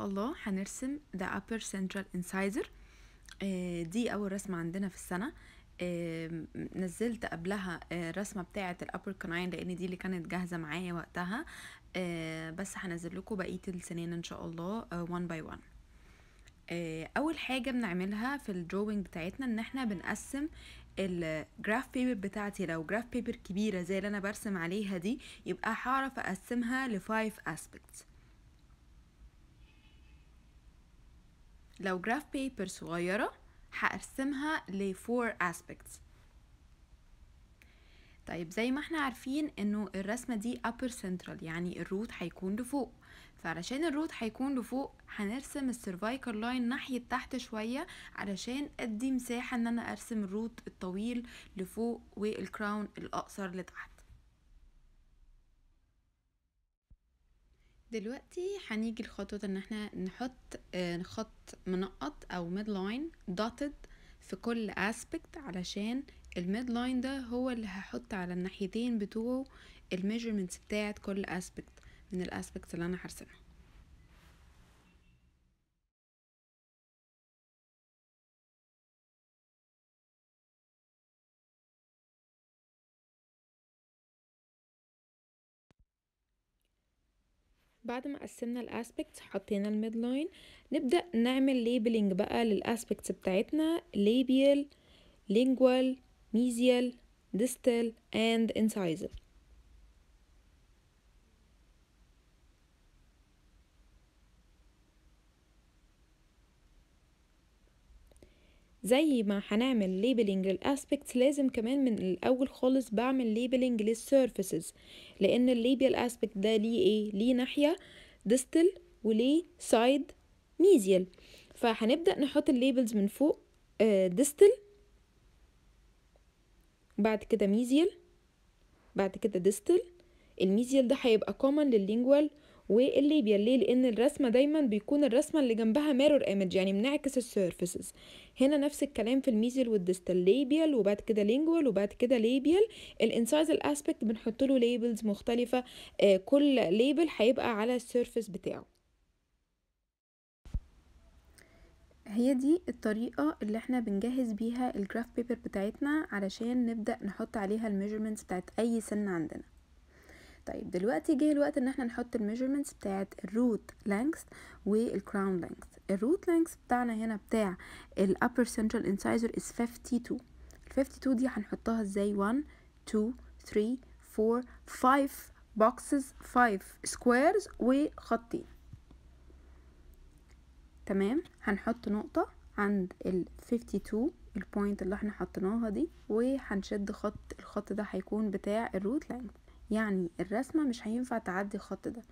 شاء الله هنرسم the upper central incisor آه، دي اول رسمة عندنا في السنة آم، نزلت قبلها آه، رسمة بتاعة الابر كناين لان دي اللي كانت جاهزة معايا وقتها آه، بس هنزل لكم بقية السنين ان شاء الله آه، one by one آه، اول حاجة بنعملها في الدروينج بتاعتنا ان احنا بنقسم الجراف بيبر بتاعتي لو جراف بيبر كبيرة زي اللي انا برسم عليها دي يبقى هعرف اقسمها لفايف aspects لو جراف بيبر صغيرة هقسمها ل 4 aspects طيب زي ما احنا عارفين انه الرسمة دي upper central يعني الروت هيكون لفوق فعلشان الروت هيكون لفوق هنرسم السيرفايكال لاين ناحية تحت شوية علشان ادي مساحة ان انا ارسم الروت الطويل لفوق والكراون الاقصر لتحت دلوقتي هنيجي لخطوة ان احنا نحط آه، خط منقط او ميد لاين dotted في كل aspect علشان الميد لاين ده هو اللي هحط على الناحيتين بتوعه الميجرمنتس بتاعت كل aspect من الاسبكتس اللي انا هرسمها بعد ما قسمنا الاسبكتس حطينا الميد لاين نبدأ نعمل ليبلينج بقى للاسبكتس بتاعتنا labial lingual mesial distal and incisal زي ما هنعمل ليبلينج للاسبكتس لازم كمان من الاول خالص بعمل ليبلينج للسيرفيسز لان الليبيال اسبكت ده ليه ايه ليه ناحيه ديستال وليه سايد ميزيال فهنبدا نحط الليبلز من فوق ديستال بعد كده ميزيال بعد كده ديستال الميزيال ده هيبقى كومن لللينجوال والليبيال ليه لان الرسمه دايما بيكون الرسمه اللي جنبها ميرور ايمج يعني بنعكس السيرفيسز هنا نفس الكلام في الميزيال والديستال ليبيال وبعد كده لينجوال وبعد كده ليبيال الانسايزال اسبكت بنحط له ليبلز مختلفه آه كل ليبل هيبقى على السيرفيس بتاعه هي دي الطريقة اللي احنا بنجهز بيها الجراف بيبر بتاعتنا علشان نبدأ نحط عليها الميجرمنتس بتاعت اي سن عندنا طيب دلوقتي جه الوقت ان احنا نحط الميجرمنتس بتاعت الروت لانكس والكراون لانكس الروت لانكس بتاعنا هنا بتاع الابر سنترال انسايزر is 52 ال 52 دي هنحطها ازاي 1 2 3 4 5 boxes 5 squares وخطين تمام هنحط نقطة عند ال 52 البوينت اللي احنا حطيناها دي وهنشد خط الخط ده هيكون بتاع الروت لانكس يعني الرسمة مش هينفع تعدي الخط ده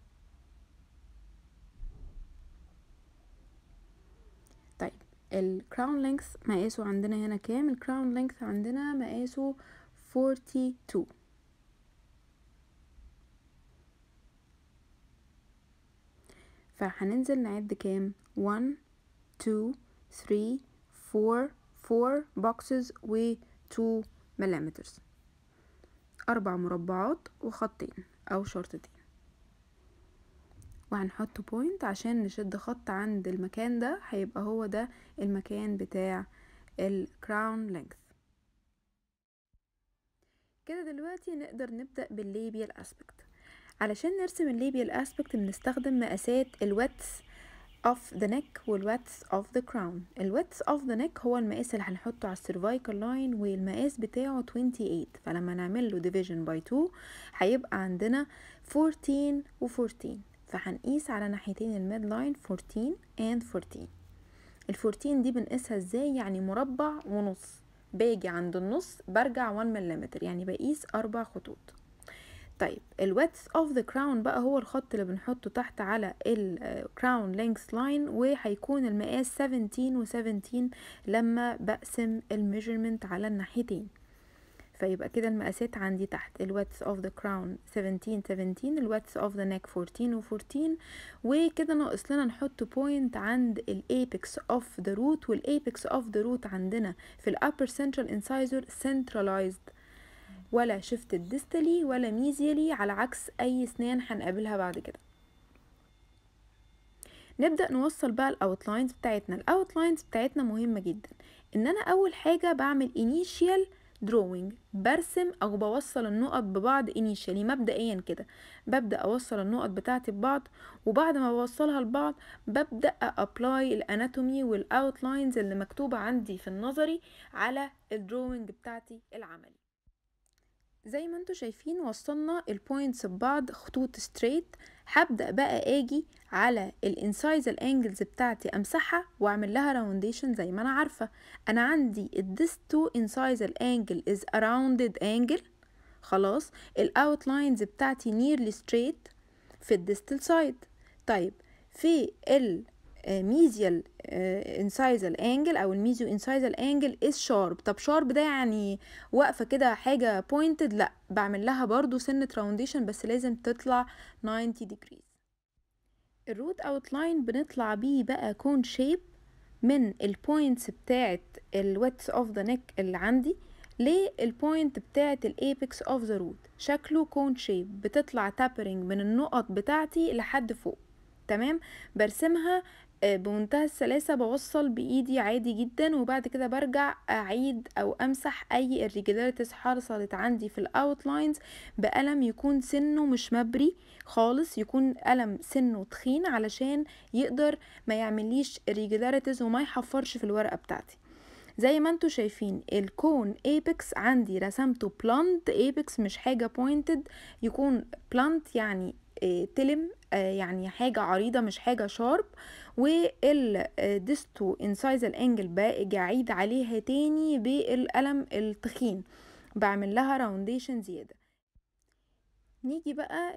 طيب الكراون لينث مقاسه عندنا هنا كام الكراون لينث عندنا مقاسه 42 فهننزل نعد كام 1 2 3 4 4 boxes و 2 millimeters أربع مربعات وخطين أو شرطتين وهنحط بوينت عشان نشد خط عند المكان ده هيبقى هو ده المكان بتاع الكراون لينث كده دلوقتي نقدر نبدأ بالليبيال اسبكت علشان نرسم الليبيال اسبكت بنستخدم مقاسات الويتس of the neck والويتس of the crown الويتس of the neck هو المقاس اللي هنحطه على السيرفايكال لاين والمقاس بتاعه 28 فلما نعمل له division by 2 هيبقى عندنا 14 و 14 فهنقيس على ناحيتين الميد لاين 14 and 14 ال 14 دي بنقيسها ازاي يعني مربع ونص باجي عند النص برجع 1 ملم يعني بقيس اربع خطوط طيب الويدث اوف ذا كراون بقى هو الخط اللي بنحطه تحت على الكراون لينكس لاين وهيكون المقاس 17 و17 لما بقسم الميجرمنت على الناحيتين فيبقى كده المقاسات عندي تحت الويدث اوف ذا كراون 17 17 الويدث اوف ذا نيك 14 و14 وكده ناقص لنا نحط بوينت عند الايبكس اوف ذا روت والايبكس اوف ذا روت عندنا في الابر سنترال انسايزر سنتراليزد ولا شفت ديستالي ولا ميزيالي على عكس اي سنان هنقابلها بعد كده نبدأ نوصل بقى الاوتلاينز بتاعتنا الاوتلاينز بتاعتنا مهمة جدا ان انا اول حاجة بعمل initial drawing برسم او بوصل النقط ببعض initially مبدئيا كده ببدأ اوصل النقط بتاعتي ببعض وبعد ما بوصلها لبعض ببدأ ابلاي الاناتومي والاوتلاينز اللي مكتوبة عندي في النظري على الدروينج بتاعتي العملي زي ما انتوا شايفين وصلنا البوينتس ببعض خطوط ستريت هبدأ بقى اجي على الانسايزال انجلز بتاعتي امسحها واعمل لها راونديشن زي ما انا عارفة انا عندي this two incisal angle is a rounded angle خلاص الاوتلاينز بتاعتي nearly straight في الديستال سايد طيب في ال ميزيال انسايزال انجل او الميزيو انسايزال انجل از شارب طب شارب ده يعني واقفه كده حاجه بوينتد لا بعمل لها برضو سنه راونديشن بس لازم تطلع 90 ديجريز الروت اوتلاين بنطلع بيه بقى كون شيب من البوينتس بتاعت الويتس اوف ذا نيك اللي عندي للبوينت بتاعت الايبكس اوف ذا روت شكله كون شيب بتطلع تابرنج من النقط بتاعتي لحد فوق تمام برسمها بمنتهى السلاسة بوصل بإيدي عادي جدا وبعد كده برجع أعيد أو أمسح أي irregularities حصلت عندي في الأوتلاينز بقلم يكون سنه مش مبري خالص يكون قلم سنه تخين علشان يقدر ما يعمليش irregularities وما يحفرش في الورقة بتاعتي زي ما انتوا شايفين الكون ايبكس عندي رسمته بلانت ايبكس مش حاجة بوينتد يكون بلانت يعني تلم يعني حاجة عريضة مش حاجة شارب والديستو انسايزال انجل باجي اعيد عليها تاني بالقلم التخين بعمل لها راونديشن زيادة نيجي بقى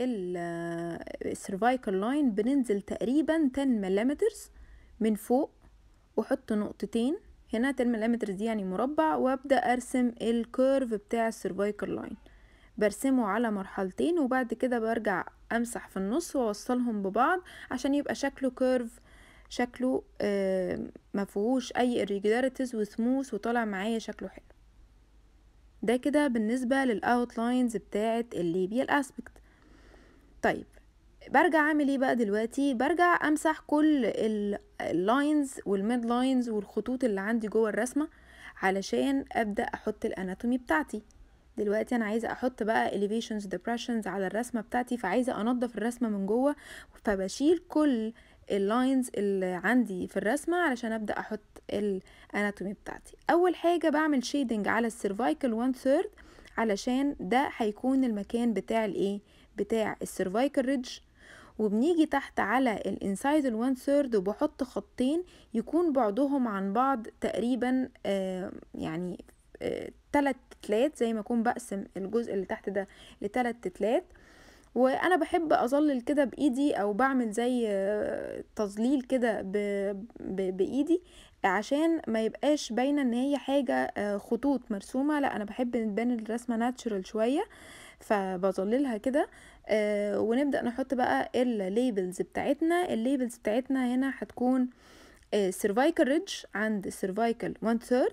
للسيرفايكال لاين بننزل تقريبا 10 ملم من فوق واحط نقطتين هنا 10 ملم دي يعني مربع وابدا ارسم الكيرف بتاع السيرفايكال لاين برسمه على مرحلتين وبعد كده برجع امسح في النص واوصلهم ببعض عشان يبقى شكله كيرف شكله آه مفيهوش اي irregularities وسموث وطالع معايا شكله حلو ده كده بالنسبة للاوتلاينز بتاعة الليبيال اسبكت طيب برجع اعمل ايه بقى دلوقتي برجع امسح كل اللاينز والميد لاينز والخطوط اللي عندي جوه الرسمة علشان ابدأ احط الاناتومي بتاعتي دلوقتي انا عايزه احط بقى elevations depressions على الرسمه بتاعتي فعايزه انضف الرسمه من جوه فبشيل كل اللاينز اللي عندي في الرسمه علشان ابدا احط الاناتومي بتاعتي اول حاجه بعمل شيدنج على السيرفايكال 1 ثيرد علشان ده هيكون المكان بتاع الايه بتاع السيرفايكال ريدج وبنيجي تحت على الانسايزل 1 ثيرد وبحط خطين يكون بعدهم عن بعض تقريبا آه يعني آه تلات تلات زي ما اكون بقسم الجزء اللي تحت ده لتلات تلات وانا بحب اظلل كده بايدي او بعمل زي تظليل كده بايدي عشان ما يبقاش باينه ان هي حاجه خطوط مرسومه لا انا بحب تبان الرسمه ناتشرال شويه فبظللها كده آه ونبدا نحط بقى الليبلز بتاعتنا الليبلز بتاعتنا هنا هتكون سيرفايكال ريدج عند سيرفايكال 1 ثيرد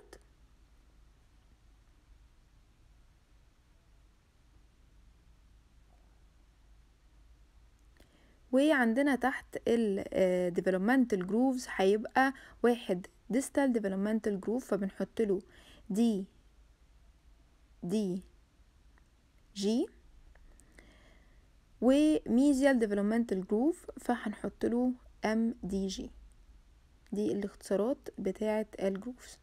وعندنا تحت ال developmental grooves هيبقى واحد distal developmental groove فبنحط له دي دي جي وميزيال developmental groove فهنحط له ام دي جي دي الاختصارات بتاعة الجروفز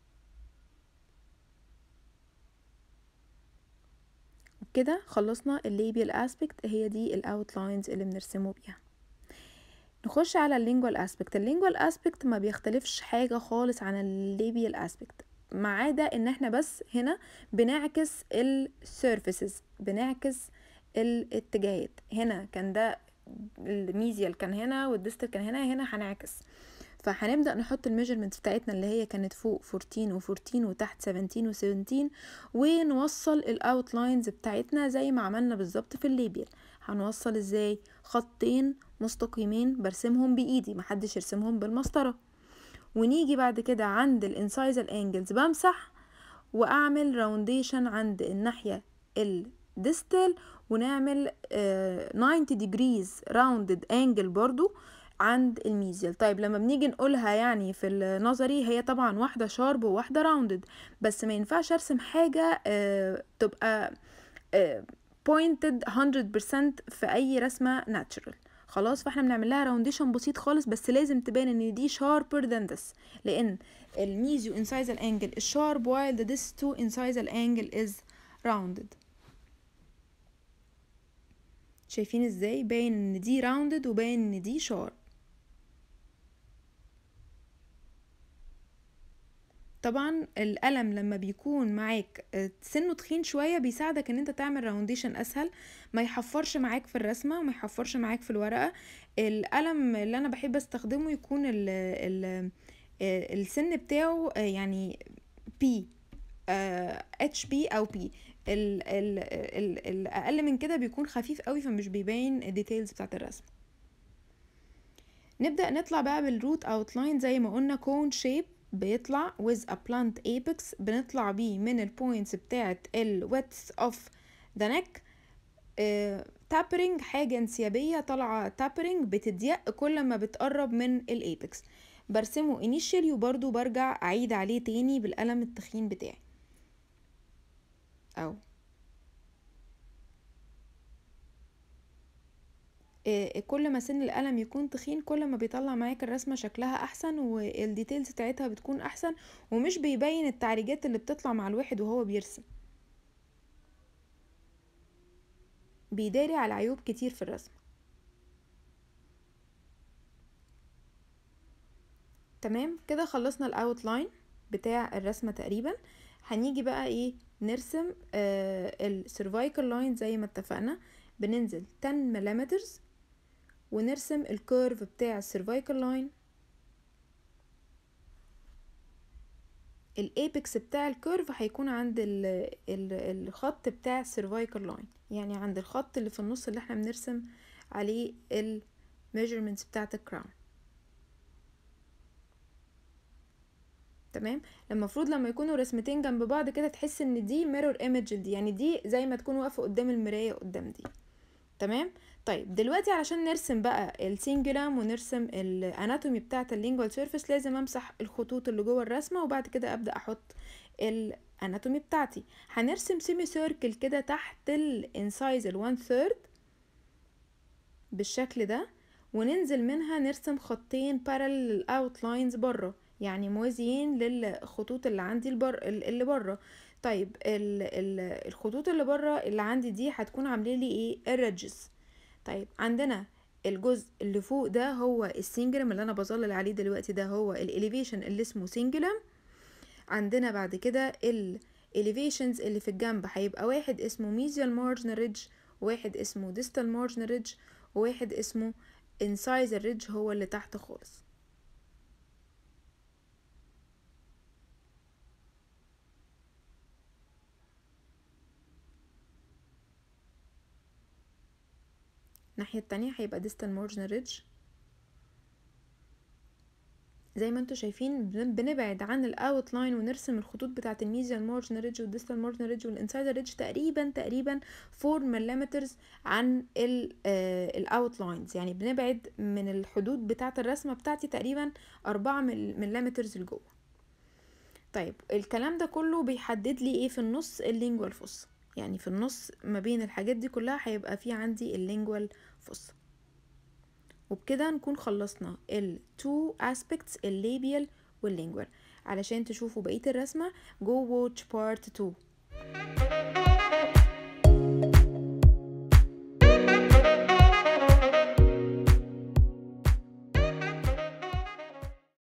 كده خلصنا الليبيال اسبكت هي دي الاوتلاينز اللي بنرسمه بيها نخش على اللينجوال اسبكت اللينجوال اسبكت ما بيختلفش حاجه خالص عن الليبيال اسبكت ما عدا ان احنا بس هنا بنعكس السيرفيسز بنعكس الاتجاهات هنا كان ده الميزيال كان هنا والديستال كان هنا هنا هنعكس فهنبدا نحط الميجرمنت بتاعتنا اللي هي كانت فوق 14 و14 وتحت 17 و17 ونوصل الاوتلاينز بتاعتنا زي ما عملنا بالظبط في الليبيال هنوصل ازاي خطين مستقيمين برسمهم بايدي محدش يرسمهم بالمسطره ونيجي بعد كده عند الانسايزال انجلز بمسح واعمل راونديشن عند الناحيه الديستال ونعمل 90 ديجريز راوندد انجل برضو عند الميزيال طيب لما بنيجي نقولها يعني في النظري هي طبعا واحدة شارب وواحدة راوندد بس ما ينفعش ارسم حاجة آه تبقى آه pointed 100% في اي رسمة natural خلاص فاحنا بنعمل لها راونديشن بسيط خالص بس لازم تبان ان دي sharper than this لان الميزيو incisal angle is sharp while the distal incisal angle is rounded شايفين ازاي باين ان دي راوندد وباين ان دي شارب طبعا القلم لما بيكون معاك سنه تخين شويه بيساعدك ان انت تعمل راونديشن اسهل ما يحفرش معاك في الرسمه وما يحفرش معاك في الورقه القلم اللي انا بحب استخدمه يكون ال ال السن بتاعه يعني بي اتش بي او بي ال ال ال الاقل من كده بيكون خفيف قوي فمش بيبين الديتيلز بتاعت الرسم نبدا نطلع بقى بالروت اوتلاين زي ما قلنا كون شيب بيطلع with a blunt apex بنطلع بيه من البوينتس بتاعت ال width of the neck تابرنج uh, حاجة انسيابية طالعة تابرنج بتضيق كل ما بتقرب من الايبكس برسمه initially وبرضو برجع اعيد عليه تاني بالقلم التخين بتاعي او كل ما سن القلم يكون تخين كل ما بيطلع معاك الرسمة شكلها احسن والديتيلز بتاعتها بتكون احسن ومش بيبين التعريجات اللي بتطلع مع الواحد وهو بيرسم بيداري على عيوب كتير في الرسم تمام كده خلصنا الاوتلاين بتاع الرسمة تقريبا هنيجي بقى ايه نرسم آه السيرفايكال لاين زي ما اتفقنا بننزل 10 ملم ونرسم الكيرف بتاع السيرفايكال لاين الايبكس بتاع الكيرف هيكون عند ال ال الخط بتاع السيرفايكال لاين يعني عند الخط اللي في النص اللي احنا بنرسم عليه الميجرمنتس بتاعت الكراون تمام المفروض لما يكونوا رسمتين جنب بعض كده تحس ان دي ميرور ايمج دي يعني دي زي ما تكون واقفه قدام المرايه قدام دي تمام طيب دلوقتي علشان نرسم بقى السينجولام ونرسم الاناتومي بتاعه اللينجوال سيرفيس لازم امسح الخطوط اللي جوه الرسمه وبعد كده ابدا احط الاناتومي بتاعتي هنرسم سيمي سيركل كده تحت الانسايز ال1 ثيرد بالشكل ده وننزل منها نرسم خطين بارل للاوتلاينز بره يعني موازيين للخطوط اللي عندي البر اللي بره طيب ال ال الخطوط اللي بره اللي عندي دي هتكون عامله لي ايه الريدجز طيب عندنا الجزء اللي فوق ده هو السنجلم اللي انا بظلل عليه دلوقتي ده هو الاليفيشن اللي اسمه سنجلم عندنا بعد كده الاليفيشنز اللي في الجنب هيبقى واحد اسمه ميزيال مارجنال ريدج وواحد اسمه ديستال مارجنال ريدج وواحد اسمه انسايزر ريدج هو اللي تحت خالص الناحية التانية هيبقى distal marginal ridge زي ما انتوا شايفين بنبعد عن الاوت لاين ونرسم الخطوط بتاعه الميزيال مارجنال ريدج والديستال مارجنال ريدج والانسايدر ريدج تقريبا تقريبا 4 ملم عن الاوت لاينز يعني بنبعد من الحدود بتاعه الرسمه بتاعتي تقريبا 4 ملم لجوه طيب الكلام ده كله بيحدد لي ايه في النص اللينجوال فوس يعني في النص ما بين الحاجات دي كلها هيبقى في عندي اللينجوال فوس وبكده نكون خلصنا ال two aspects الليبيال واللينجوال علشان تشوفوا بقية الرسمة go watch part 2